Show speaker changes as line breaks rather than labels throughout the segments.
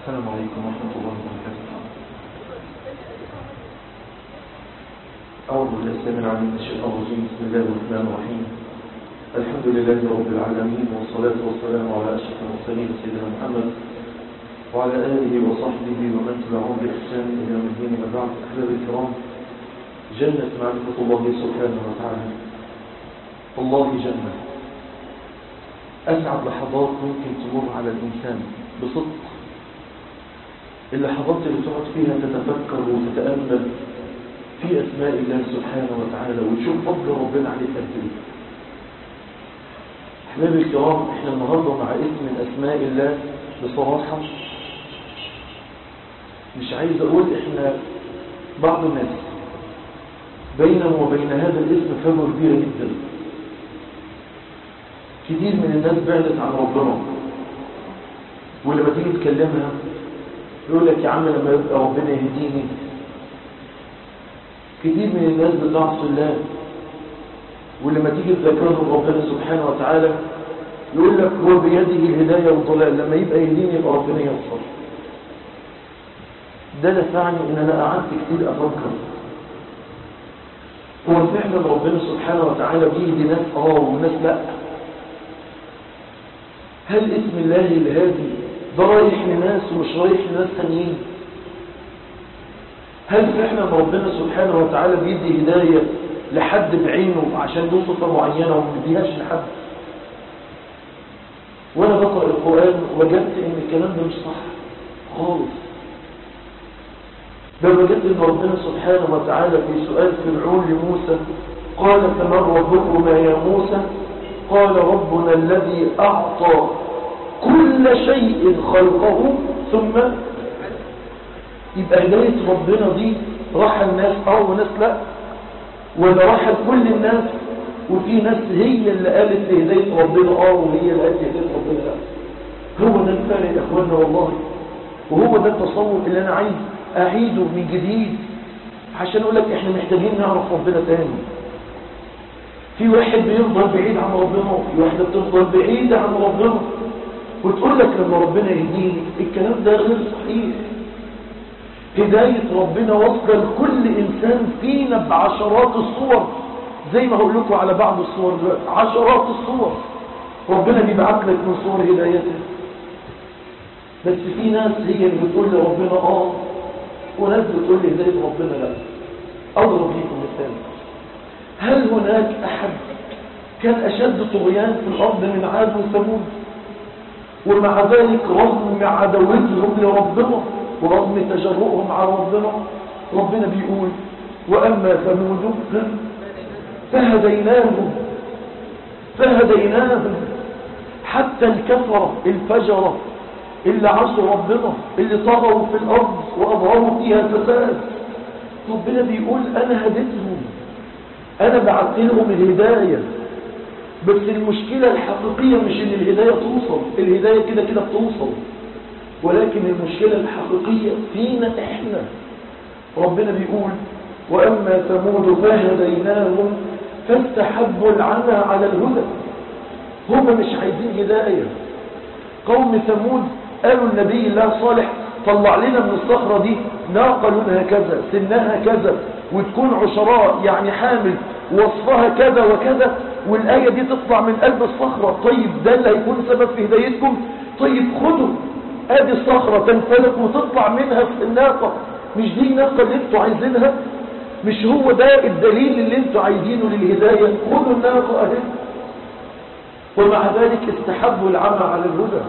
السلام عليكم ورحمة الله وبركاته أعوذ بالله السلام العليم من الشيطان الرجيم بسم الله الرحمن الرحيم الحمد لله رب العالمين والصلاة والسلام على أشرف المرسلين سيدنا محمد وعلى آله وصحبه ومن تبعهم بإحسان إلى يوم الدين أما بعد أحبابي الكرام جنة معرفة الله سبحانه وتعالى الله جنة أسعد لحظات ممكن تمر على الإنسان بصدق اللحظات اللي تقعد فيها تتفكر وتتأمل في أسماء الله سبحانه وتعالى وتشوف فضل ربنا عليك قد ايه أحبابي الكرام احنا النهاردة مع اسم من أسماء الله بصراحة مش عايز أقول احنا بعض الناس بينه وبين هذا الاسم فجوة كبيرة جدا كتير من الناس بعدت عن ربنا ولما تيجي تكلمها يقول لك يا عم لما يبقى ربنا يهديني كتير من الناس بتعصي الله ولما تيجي تذكرهم ربنا سبحانه وتعالى يقول لك هو بيده الهداية والضلال لما يبقى يهديني يبقى ربنا ينصر ده دفعني ان انا قعدت كتير افكر هو فعلا ربنا سبحانه وتعالى بيهدي ناس اه وناس لا هل اسم الله الهادي ده رايح لناس ومش رايح لناس ثانيين هل فعلا ربنا سبحانه وتعالى بيدي هداية لحد بعينه عشان له صفة معينة وما بيديهاش لحد وانا بقرأ القرآن وجدت ان الكلام ده مش صح خالص بل وجدت ان ربنا سبحانه وتعالى في سؤال فرعون لموسى قال فمن ربكما يا موسى قال ربنا الذي أعطى كل شيء خلقه ثم يبقى هداية ربنا دي راح الناس اه وناس لا ولا راح كل الناس وفي ناس هي اللي قالت لهداية ربنا اه وهي اللي قالت لهداية ربنا لا هو ده الفرق يا اخوانا والله وهو ده التصور اللي انا عايز اعيده من جديد عشان اقول لك احنا محتاجين نعرف ربنا تاني في واحد بيفضل بعيد عن ربنا وفي واحدة بتفضل بعيدة عن ربنا وتقول لك لما ربنا يهديني الكلام ده غير صحيح هداية ربنا واصلة لكل إنسان فينا بعشرات الصور زي ما هقول لكم على بعض الصور دلوقتي عشرات الصور ربنا بيبعت لك من صور هدايته بس في ناس هي اللي بتقول لربنا اه وناس بتقول لي هداية ربنا لا أضرب لكم مثال هل هناك أحد كان أشد طغيان في الأرض من عاد وثمود ومع ذلك رغم عداوتهم لربنا ورغم تجرؤهم على ربنا ربنا بيقول وأما ثمود فهديناهم فهديناهم حتى الكفرة الفجرة اللي عصوا ربنا اللي طغوا في الأرض وأظهروا فيها فساد ربنا بيقول أنا هديتهم أنا بعت لهم الهداية بس المشكلة الحقيقية مش إن الهداية توصل الهداية كده كده بتوصل ولكن المشكلة الحقيقية فينا إحنا ربنا بيقول وأما ثمود فهديناهم فاستحبوا العمى على الهدى هم مش عايزين هداية قوم ثمود قالوا النبي الله صالح طلع لنا من الصخرة دي ناقة لونها كذا سنها كذا وتكون عشراء يعني حامل وصفها كذا وكذا والآية دي تطلع من قلب الصخرة طيب ده اللي هيكون سبب في هدايتكم طيب خدوا ادي الصخرة تنفلق وتطلع منها في الناقة مش دي الناقة اللي انتوا عايزينها مش هو ده الدليل اللي انتوا عايزينه للهداية خدوا الناقة اهي ومع ذلك استحبوا العمى على الهدى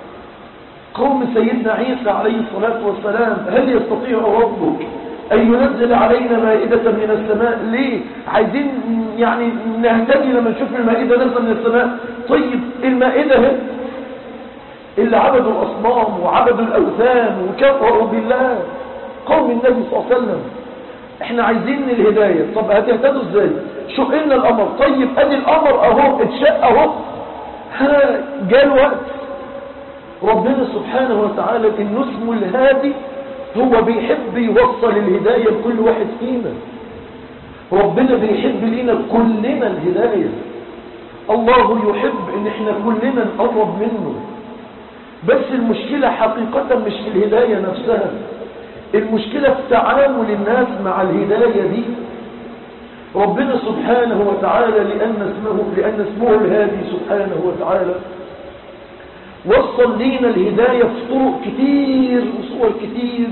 قوم سيدنا عيسى عليه الصلاة والسلام هل يستطيع ربك أن ينزل علينا مائدة من السماء ليه عايزين يعني نهتدي لما نشوف المائدة نزل من السماء طيب المائدة هي اللي عبدوا الأصنام وعبدوا الأوثان وكفروا بالله قوم النبي صلى الله عليه وسلم احنا عايزين الهداية طب هتهتدوا ازاي شو إن الأمر طيب ادي الأمر اهو اتشق اهو ها جاء الوقت ربنا سبحانه وتعالى انه اسمه الهادي هو بيحب يوصل الهداية لكل واحد فينا ربنا بيحب لنا كلنا الهداية الله يحب ان احنا كلنا نقرب منه بس المشكلة حقيقة مش في الهداية نفسها المشكلة في تعامل الناس مع الهداية دي ربنا سبحانه وتعالى لأن اسمه, لأن اسمه الهادي سبحانه وتعالى وصل لينا الهداية في طرق كتير وصور كتير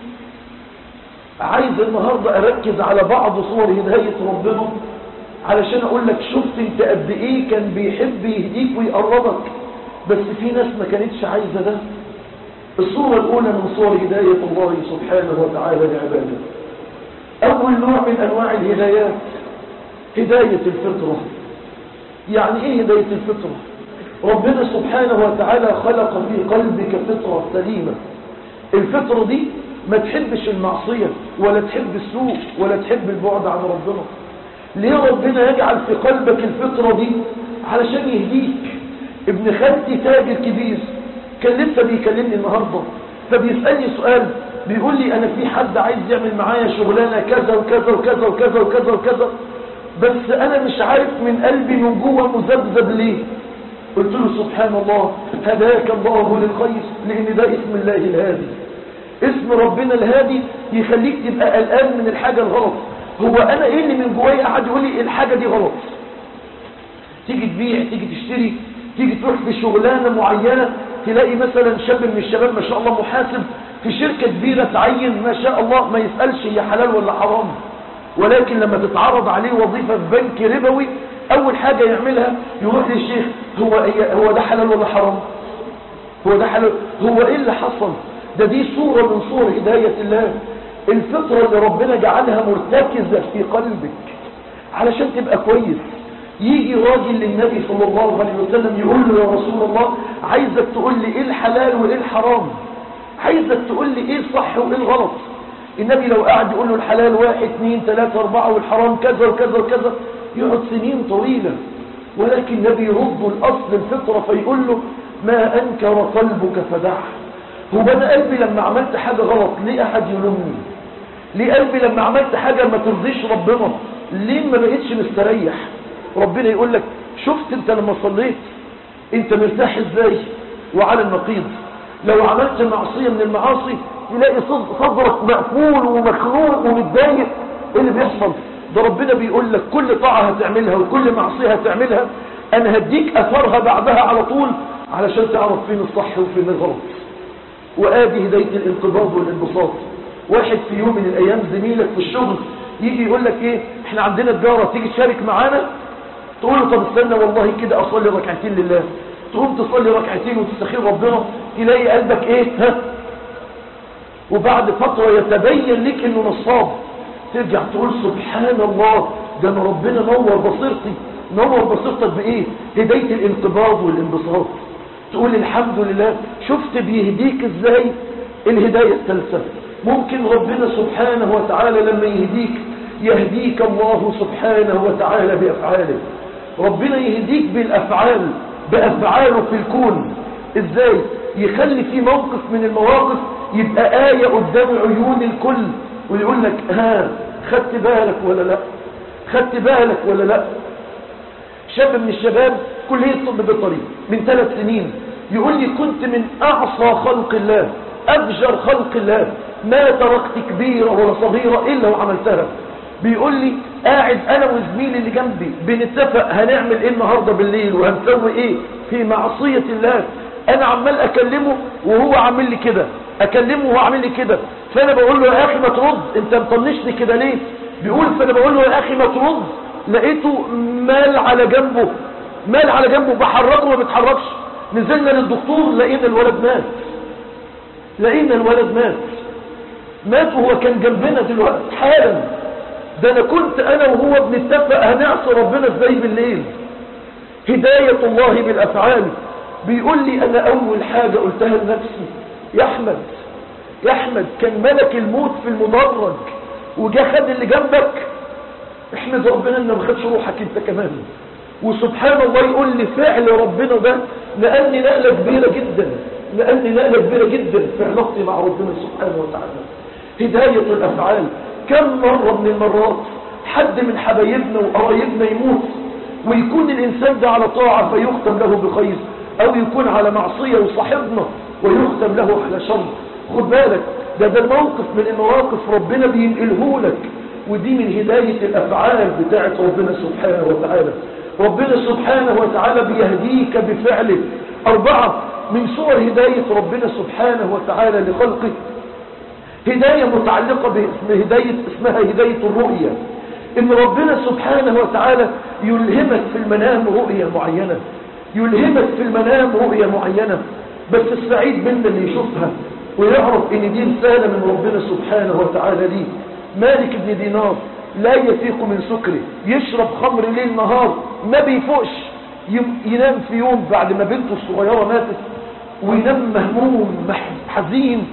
عايز النهاردة أركز على بعض صور هداية ربنا علشان أقول لك شفت انت قد إيه كان بيحب يهديك ويقربك بس في ناس ما كانتش عايزة ده الصورة الأولى من صور هداية الله سبحانه وتعالى لعباده أول نوع من أنواع الهدايات هداية الفطرة يعني إيه هداية الفطرة ربنا سبحانه وتعالى خلق في قلبك فطرة سليمة الفطرة دي ما تحبش المعصية ولا تحب السوء ولا تحب البعد عن ربنا ليه ربنا يجعل في قلبك الفطرة دي علشان يهديك ابن خالتي تاجر كبير كان لسه بيكلمني النهاردة فبيسألني سؤال بيقول لي انا في حد عايز يعمل معايا شغلانة كذا وكذا وكذا وكذا وكذا وكذا بس انا مش عارف من قلبي من جوه مذبذب ليه قلت له سبحان الله هداك الله للخير لان ده اسم الله الهادي اسم ربنا الهادي يخليك تبقى قلقان من الحاجة الغلط هو انا ايه اللي من جوايا قاعد يقول لي الحاجة دي غلط تيجي تبيع تيجي تشتري تيجي تروح في شغلانة معينة تلاقي مثلا شاب من الشباب ما شاء الله محاسب في شركة كبيرة تعين ما شاء الله ما يسألش هي حلال ولا حرام ولكن لما تتعرض عليه وظيفة في بنك ربوي اول حاجة يعملها يروح للشيخ هو هو ده حلال ولا حرام هو ده حلال هو ايه اللي حصل ده دي صورة من صور هداية الله الفطرة اللي ربنا جعلها مرتكزة في قلبك علشان تبقى كويس يجي راجل للنبي صلى الله عليه وسلم يقول له يا رسول الله عايزك تقول لي ايه الحلال وايه الحرام عايزك تقول لي ايه الصح وايه الغلط النبي لو قاعد يقول له الحلال واحد اثنين ثلاثة اربعة والحرام كذا وكذا وكذا يقعد سنين طويلة ولكن النبي يرد الاصل الفطرة فيقول له ما انكر قلبك فدعه هو انا قلبي لما عملت حاجة غلط ليه احد يلومني ليه قلبي لما عملت حاجة ما ترضيش ربنا ليه ما بقيتش مستريح ربنا يقول لك شفت انت لما صليت انت مرتاح ازاي وعلى النقيض لو عملت معصية من المعاصي تلاقي صدرك مقفول ومخنوق ومتضايق ايه اللي بيحصل ده ربنا بيقول لك كل طاعة هتعملها وكل معصية هتعملها انا هديك اثرها بعدها على طول علشان تعرف فين الصح وفين الغلط وادي هداية الانقباض والانبساط واحد في يوم من الايام زميلك في الشغل يجي يقول لك ايه احنا عندنا تجارة تيجي تشارك معانا تقول له طب استنى والله كده اصلي ركعتين لله تقوم تصلي ركعتين وتستخير ربنا تلاقي قلبك ايه ها وبعد فترة يتبين لك انه نصاب ترجع تقول سبحان الله ده انا ربنا نور بصيرتي نور بصيرتك بايه هداية الانقباض والانبساط تقول الحمد لله شفت بيهديك ازاي الهداية الثالثة ممكن ربنا سبحانه وتعالى لما يهديك يهديك الله سبحانه وتعالى بأفعاله ربنا يهديك بالأفعال بأفعاله في الكون ازاي يخلي في موقف من المواقف يبقى آية قدام عيون الكل ويقول لك ها خدت بالك ولا لا خدت بالك ولا لا شاب من الشباب كلية طب بيطري من ثلاث سنين يقول لي كنت من أعصى خلق الله أفجر خلق الله ما تركت كبيرة ولا صغيرة إلا وعملتها بيقول لي قاعد أنا وزميلي اللي جنبي بنتفق هنعمل إيه النهاردة بالليل وهنسوي إيه في معصية الله أنا عمال أكلمه وهو عامل لي كده أكلمه وهو عامل لي كده فأنا بقول له يا أخي ما ترد أنت مطنشني كده ليه بيقول فأنا بقول له يا أخي ما ترد لقيته مال على جنبه مال على جنبه بحركه ما بيتحركش نزلنا للدكتور لقينا الولد مات لقينا الولد مات مات وهو كان جنبنا دلوقتي حالا ده انا كنت انا وهو بنتفق هنعصي ربنا ازاي بالليل هداية الله بالافعال بيقول لي انا اول حاجة قلتها لنفسي يا احمد يا احمد كان ملك الموت في المدرج وجا خد اللي جنبك احمد ربنا انه ما خدش روحك انت كمان وسبحان الله يقول لي فعل ربنا ده نقلني نقلة كبيرة جدا نقلني نقلة كبيرة جدا في علاقتي مع ربنا سبحانه وتعالى هداية الأفعال كم مرة من المرات حد من حبايبنا وقرايبنا يموت ويكون الإنسان ده على طاعة فيختم له بخير أو يكون على معصية وصاحبنا ويختم له على شر خد بالك ده ده الموقف من المواقف ربنا بينقله لك ودي من هداية الأفعال بتاعت ربنا سبحانه وتعالى ربنا سبحانه وتعالى بيهديك بفعله أربعة من صور هداية ربنا سبحانه وتعالى لخلقه هداية متعلقة باسم هداية اسمها هداية الرؤية ان ربنا سبحانه وتعالى يلهمك في المنام رؤية معينة يلهمك في المنام رؤية معينة بس السعيد منا اللي يشوفها ويعرف ان دي رسالة من ربنا سبحانه وتعالى ليه مالك بن دينار لا يفيق من سكره يشرب خمر ليل نهار ما بيفوقش ينام في يوم بعد ما بنته الصغيرة ماتت وينام مهموم حزين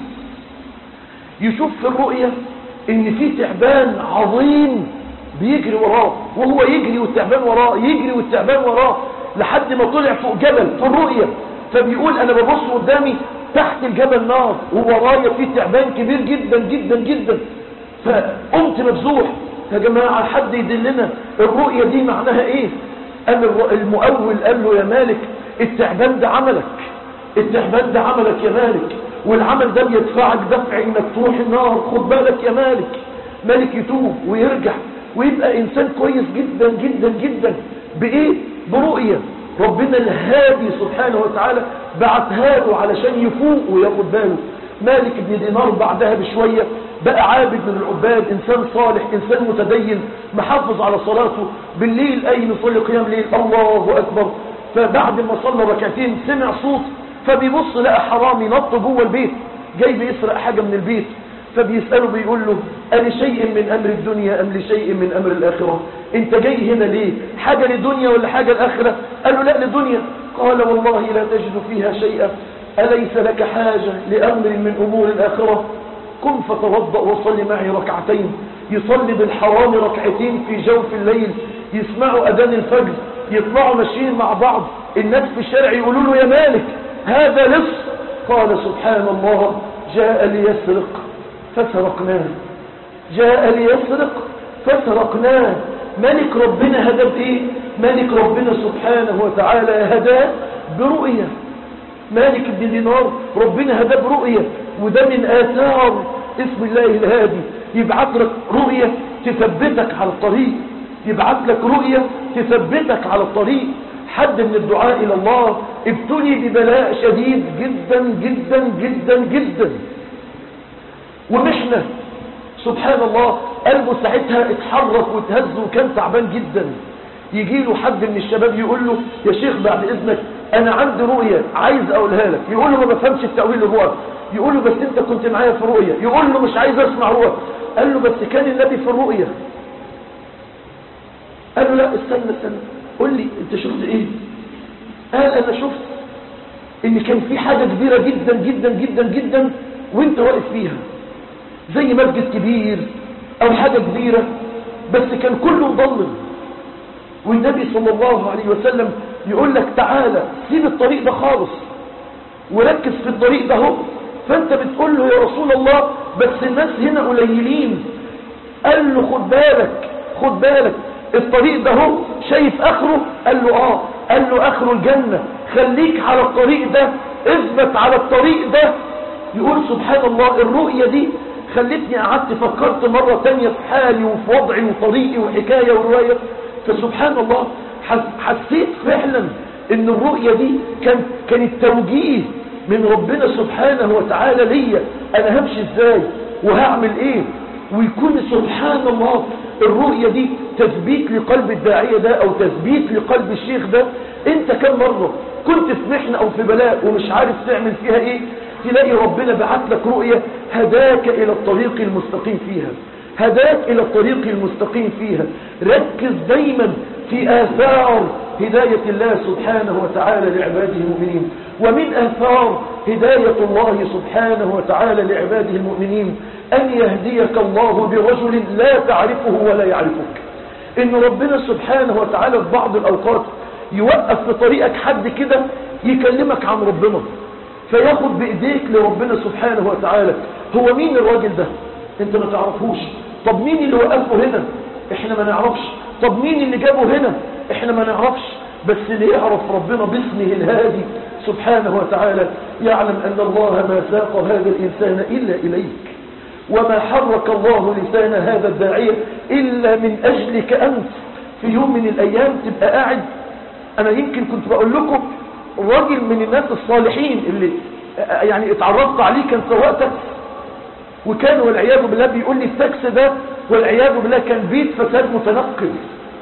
يشوف في الرؤية ان في تعبان عظيم بيجري وراه وهو يجري والتعبان وراه يجري والتعبان وراه لحد ما طلع فوق جبل في الرؤية فبيقول انا ببص قدامي تحت الجبل نار وورايا في تعبان كبير جدا جدا جدا فقمت مفزوح يا جماعة حد يدلنا الرؤية دي معناها ايه قال المؤول قال له يا مالك التعبان ده عملك التعبان ده عملك يا مالك والعمل ده بيدفعك دفع انك تروح النار خد بالك يا مالك مالك يتوب ويرجع ويبقى انسان كويس جدا جدا جدا بايه برؤية ربنا الهادي سبحانه وتعالى بعتها له علشان يفوق وياخد باله مالك بن دينار بعدها بشوية بقى عابد من العباد انسان صالح انسان متدين محافظ على صلاته بالليل اي يصلي قيام ليل الله اكبر فبعد ما صلى ركعتين سمع صوت فبيبص لقى حرامي نط جوه البيت جاي بيسرق حاجة من البيت فبيسأله بيقول له أنا شيء من أمر الدنيا أم لشيء من أمر الآخرة أنت جاي هنا ليه حاجة لدنيا ولا حاجة الآخرة قال له لا لدنيا قال والله لا تجد فيها شيئا أليس لك حاجة لأمر من أمور الآخرة قم فتوضأ وصلي معي ركعتين يصلي بالحرام ركعتين في جوف الليل يسمعوا أذان الفجر يطلعوا ماشيين مع بعض الناس في الشارع يقولوا له يا مالك هذا لص قال سبحان الله جاء ليسرق فسرقناه جاء ليسرق فسرقناه ملك ربنا هدى بايه ملك ربنا سبحانه وتعالى هداه برؤية مالك بن دينار ربنا هداه برؤية وده من آثار اسم الله الهادي يبعث لك رؤية تثبتك على الطريق يبعث لك رؤية تثبتك على الطريق حد من الدعاء إلى الله ابتلي ببلاء شديد جدا جدا جدا جدا ومحنة سبحان الله قلبه ساعتها اتحرك واتهز وكان تعبان جدا يجي له حد من الشباب يقول له يا شيخ بعد اذنك انا عندي رؤية عايز اقولها لك يقول له ما بفهمش التأويل الرؤى يقول له بس انت كنت معايا في رؤية يقول له مش عايز اسمع رؤى قال له بس كان النبي في الرؤية قال له لا استنى استنى قول لي انت شفت ايه قال انا شفت ان كان في حاجة كبيرة جدا جدا جدا جدا وانت واقف فيها زي مسجد كبير او حاجة كبيرة بس كان كله مضلم والنبي صلى الله عليه وسلم يقول لك تعالى سيب الطريق ده خالص وركز في الطريق ده هو فانت بتقول له يا رسول الله بس الناس هنا قليلين قال له خد بالك خد بالك الطريق ده هو شايف اخره قال له اه قال له اخره الجنة خليك على الطريق ده اثبت على الطريق ده يقول سبحان الله الرؤية دي خلتني قعدت فكرت مرة تانية في حالي وفي وضعي وطريقي وحكاية ورواية فسبحان الله حسيت فعلا ان الرؤية دي كان كانت توجيه من ربنا سبحانه وتعالى ليا انا همشي ازاي وهعمل ايه ويكون سبحان الله الرؤية دي تثبيت لقلب الداعية ده او تثبيت لقلب الشيخ ده انت كم مرة كنت في محنة او في بلاء ومش عارف تعمل فيها ايه تلاقي ربنا بعت لك رؤية هداك الى الطريق المستقيم فيها هداك الى الطريق المستقيم فيها ركز دايما في آثار هداية الله سبحانه وتعالى لعباده المؤمنين ومن آثار هداية الله سبحانه وتعالى لعباده المؤمنين أن يهديك الله برجل لا تعرفه ولا يعرفك إن ربنا سبحانه وتعالى في بعض الأوقات يوقف في طريقك حد كده يكلمك عن ربنا فياخد بإيديك لربنا سبحانه وتعالى هو مين الراجل ده انت ما تعرفوش طب مين اللي وقفه هنا احنا ما نعرفش طب مين اللي جابه هنا احنا ما نعرفش بس اللي يعرف ربنا باسمه الهادي سبحانه وتعالى يعلم أن الله ما ساق هذا الإنسان إلا إليك وما حرك الله لسان هذا الداعية إلا من أجلك أنت في يوم من الأيام تبقى قاعد أنا يمكن كنت بقول لكم راجل من الناس الصالحين اللي يعني اتعرضت عليه كان سواق تاكس وكان والعياذ بالله بيقول لي التاكس ده والعياذ بالله كان بيت فساد متنقل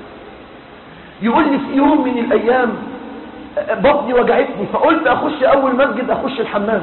يقول لي في يوم من الأيام بطني وجعتني فقلت أخش أول مسجد أخش الحمام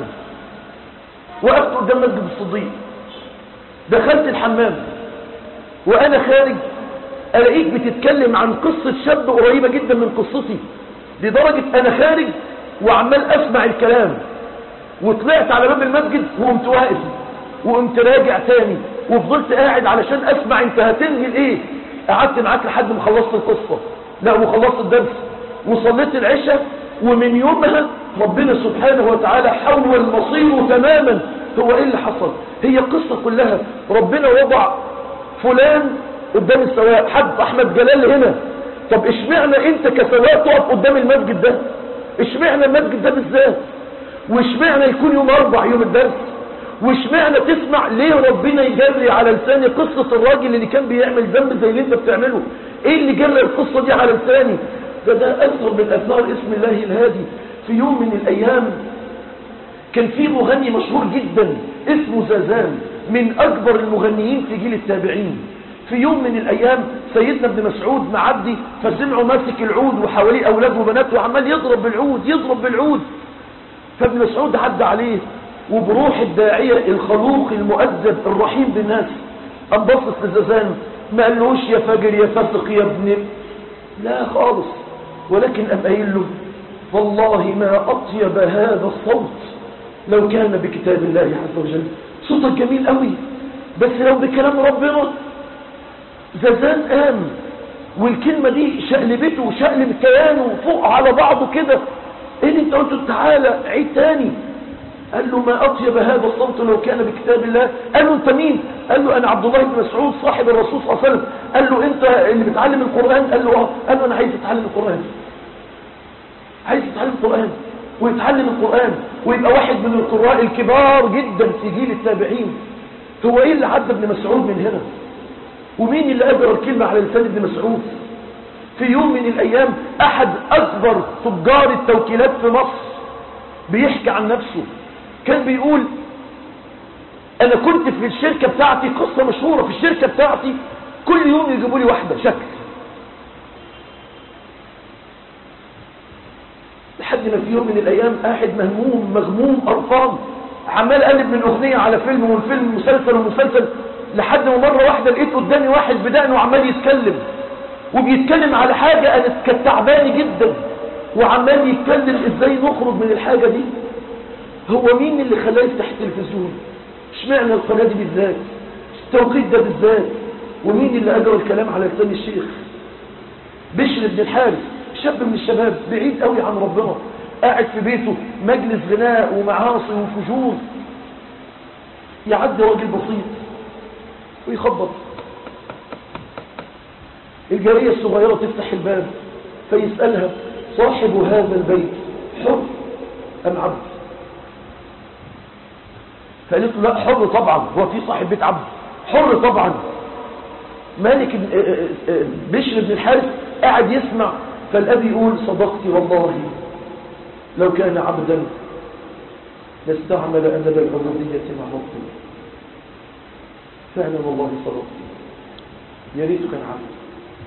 وقفت قدام مسجد الصديق دخلت الحمام وأنا خارج ألاقيك بتتكلم عن قصة شاب قريبة جدا من قصتي لدرجة أنا خارج وعمال أسمع الكلام وطلعت على باب المسجد وقمت واقف وقمت راجع تاني وفضلت قاعد علشان أسمع أنت هتنهي الإيه قعدت معاك لحد ما خلصت القصة لا وخلصت الدرس وصليت العشاء ومن يومها ربنا سبحانه وتعالى حول مصيره تماما هو ايه اللي حصل هي قصة كلها ربنا وضع فلان قدام السواق حد احمد جلال هنا طب اشمعنى انت كسواق تقف قدام المسجد ده اشمعنى المسجد ده بالذات واشمعنى يكون يوم اربع يوم الدرس واشمعنى تسمع ليه ربنا يجري على لساني قصة الراجل اللي كان بيعمل ذنب زي اللي انت بتعمله ايه اللي جرى القصة دي على لساني ده ده اثر من اثار اسم الله الهادي في يوم من الايام كان في مغني مشهور جدا اسمه زازان من اكبر المغنيين في جيل التابعين في يوم من الايام سيدنا ابن مسعود معدي فسمعوا ماسك العود وحواليه اولاد وبنات وعمال يضرب بالعود يضرب بالعود فابن مسعود عدى عليه وبروح الداعية الخلوق المؤدب الرحيم بالناس انبسط لزازان ما قالوش يا فجر يا فسق يا ابن لا خالص ولكن أم قايل له والله ما أطيب هذا الصوت لو كان بكتاب الله عز وجل صوتك جميل قوي بس لو بكلام ربنا زازان قام والكلمة دي شقلبته وشقلب كيانه فوق على بعضه كده ايه اللي انت قلته تعالى عيد تاني قال له ما أطيب هذا الصوت لو كان بكتاب الله قال له أنت مين قال له أنا عبد الله بن مسعود صاحب الرسول صلى الله عليه وسلم قال له أنت اللي بتعلم القرآن قال له اه قال له أنا عايز أتعلم القرآن عايز أتعلم القرآن ويتعلم القرآن ويبقى واحد من القراء الكبار جدا في جيل التابعين هو إيه اللي عدى ابن مسعود من هنا ومين اللي أجرى الكلمة على لسان ابن مسعود في يوم من الأيام أحد أكبر تجار التوكيلات في مصر بيحكي عن نفسه كان بيقول انا كنت في الشركة بتاعتي قصة مشهورة في الشركة بتاعتي كل يوم يجيبوا لي واحدة شكل لحد ما في يوم من الايام قاعد مهموم مغموم قرفان عمال اقلب من اغنية على فيلم ومن فيلم مسلسل ومسلسل لحد ما مرة واحدة لقيت قدامي واحد بدقنه وعمال يتكلم وبيتكلم على حاجة انا كانت تعباني جدا وعمال يتكلم ازاي نخرج من الحاجة دي هو مين اللي خلاه يفتح التلفزيون اشمعنى القناة دي بالذات التوقيت ده بالذات ومين اللي أجرى الكلام على لسان الشيخ بشر بن الحارث شاب من الشباب بعيد قوي عن ربنا قاعد في بيته مجلس غناء ومعاصي وفجور يعدي راجل بسيط ويخبط الجارية الصغيرة تفتح الباب فيسألها صاحب هذا البيت حر أم عبد فقالت له لا حر طبعا هو في صاحب بيت عبد حر طبعا مالك بشر بن الحارث قاعد يسمع فالأب يقول صدقت والله لو كان عبدا لاستعمل أدب العبودية مع ربه فعلا والله صدقت يا ريته كان عبد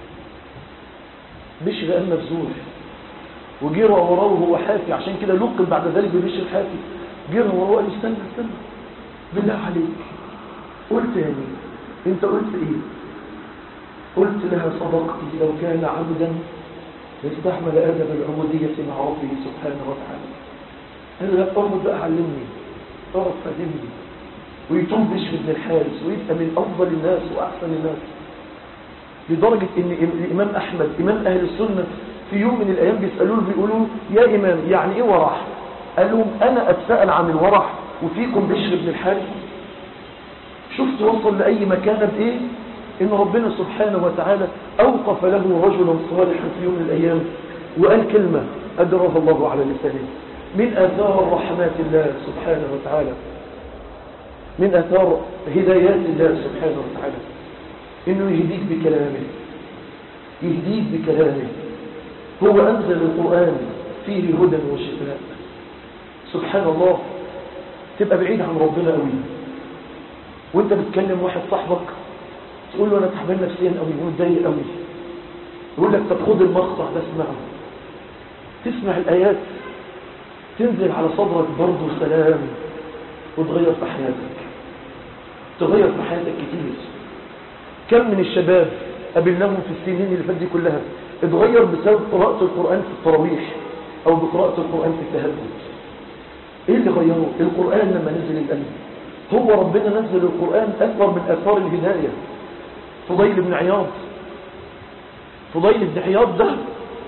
بشر قال مفزوع وجرى وراه وهو حافي عشان كده لقب بعد ذلك ببشر حافي جرى وراه قال استنى استنى بالله عليك قلت يا مين انت قلت ايه قلت لها صدقتي لو كان عبدا لاستحمل ادب العبودية مع ربه سبحانه وتعالى قال لا ارمض بقى علمني اعرف فهمني ويتوب بشر بن الحارث ويبقى من افضل الناس واحسن الناس لدرجة ان الامام احمد امام اهل السنة في يوم من الايام بيسألوه بيقولوا يا امام يعني ايه ورع قال لهم انا اتسأل عن الورع وفيكم بشر بن الحارث شفت وصل لأي مكانة بإيه إن ربنا سبحانه وتعالى أوقف له رجلا صالحا في يوم من الأيام وقال كلمة أدرها الله على لسانه من آثار رحمات الله سبحانه وتعالى من آثار هدايات الله سبحانه وتعالى إنه يهديك بكلامه يهديك بكلامه هو أنزل القرآن فيه هدى وشفاء سبحان الله تبقى بعيد عن ربنا قوي وانت بتكلم واحد صاحبك تقول له انا تعبان نفسيا قوي ومتضايق قوي يقول لك طب خد المقطع ده اسمعه تسمع الايات تنزل على صدرك برضه سلام وتغير في حياتك تغير في حياتك كتير كم من الشباب قابلناهم في السنين اللي فاتت دي كلها اتغير بسبب قراءة القرآن في التراويح او بقراءة القرآن في التهجد ايه اللي غيره القرآن لما نزل القلب هو ربنا نزل القرآن اكبر من اثار الهداية فضيل بن عياض فضيل بن عياض ده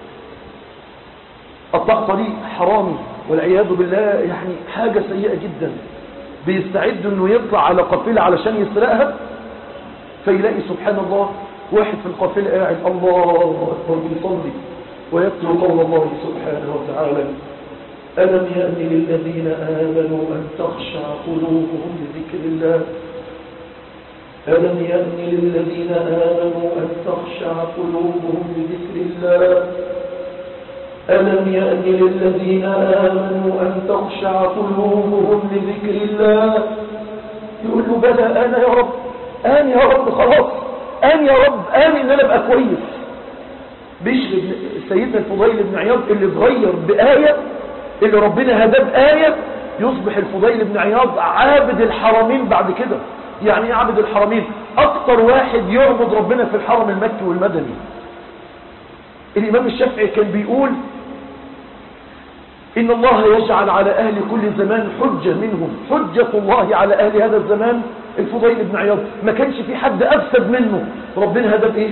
قطع طريق حرامي والعياذ بالله يعني حاجة سيئة جدا بيستعد انه يطلع على قافلة علشان يسرقها فيلاقي سبحان الله واحد في القافلة قاعد الله أكبر بيصلي ويتلو قول الله سبحانه وتعالى ألم يأن للذين آمنوا أن تخشع قلوبهم لذكر الله ألم يأن للذين آمنوا أن تخشع قلوبهم لذكر الله ألم يأن للذين آمنوا أن تخشع قلوبهم لذكر الله يقول له بلى أنا يا رب آن يا رب خلاص آن يا رب آن إن أنا أبقى كويس بيشغل سيدنا الفضيل بن عياض اللي اتغير بآية اللي ربنا هداه بآية يصبح الفضيل بن عياض عابد الحرمين بعد كده يعني ايه عابد الحرمين أكتر واحد يعبد ربنا في الحرم المكي والمدني الإمام الشافعي كان بيقول إن الله يجعل على أهل كل زمان حجة منهم حجة الله على أهل هذا الزمان الفضيل بن عياض ما كانش في حد أفسد منه ربنا هدى بإيه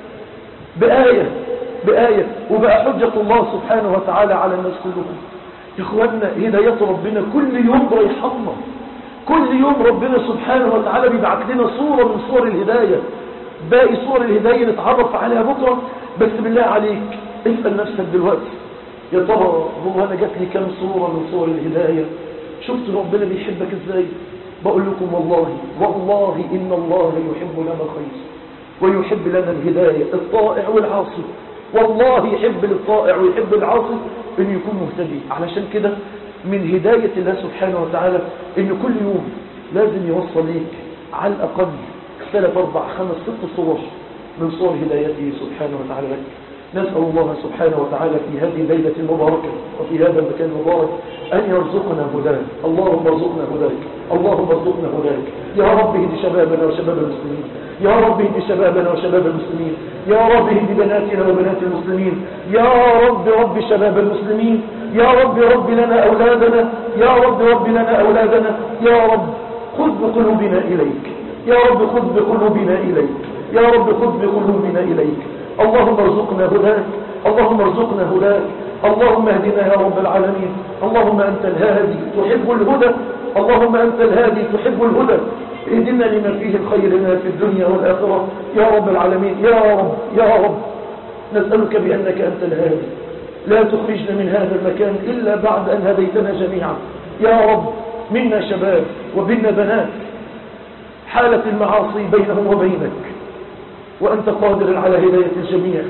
بآية بآية وبقى حجة الله سبحانه وتعالى على الناس كلهم يا إخواننا هداية ربنا كل يوم ريحنا كل يوم ربنا سبحانه وتعالى بيبعت لنا صورة من صور الهداية باقي صور الهداية نتعرف عليها بكرة بس بالله عليك اسأل نفسك دلوقتي يا ترى هو أنا جات لي كم صورة من صور الهداية شفت ربنا بيحبك ازاي بقول لكم والله والله إن الله يحب لنا الخير ويحب لنا الهداية الطائع والعاصي والله يحب للطائع ويحب العاصي أن يكون مهتدي علشان كده من هداية الله سبحانه وتعالى أن كل يوم لازم يوصل ليك على الأقل ثلاث أربع خمس ست صور من صور هدايته سبحانه وتعالى لك نسأل الله سبحانه وتعالى في هذه الليلة المباركة وفي هذا المكان المبارك أن يرزقنا هداك اللهم ارزقنا هداك اللهم ارزقنا هداك يا رب اهد شبابنا وشباب المسلمين يا رب اهد شبابنا وشباب المسلمين يا رب اهد بناتنا وبنات المسلمين يا رب رب شباب المسلمين يا رب رب لنا أولادنا يا رب رب لنا أولادنا يا رب خذ بقلوبنا إليك يا رب خذ بقلوبنا إليك يا رب خذ بقلوبنا إليك اللهم ارزقنا هداك اللهم ارزقنا هداك اللهم اهدنا يا رب العالمين اللهم أنت الهادي تحب الهدى اللهم أنت الهادي تحب الهدى اهدنا لما فيه الخير لنا في الدنيا والآخرة يا رب العالمين يا رب يا رب نسألك بأنك أنت الهادي لا تخرجنا من هذا المكان إلا بعد أن هديتنا جميعا يا رب منا شباب وبنا بنات حالة المعاصي بينهم وبينك وأنت قادر على هداية الجميع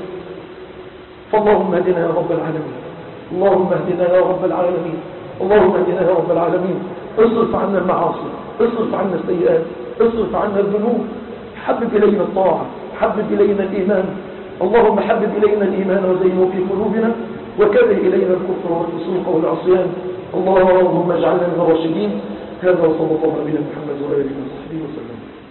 فاللهم اهدنا يا رب العالمين اللهم اهدنا يا رب العالمين اللهم اهدنا يا رب العالمين اصرف عنا المعاصي اصرف عنا السيئات اصرف عنا الذنوب حبب إلينا الطاعة حبب إلينا الإيمان اللهم حبب إلينا الإيمان وزينه في قلوبنا وكره إلينا الكفر والفسوق والعصيان اللهم اجعلنا من الراشدين هذا وصلى الله على نبينا محمد وآله وصحبه وسلم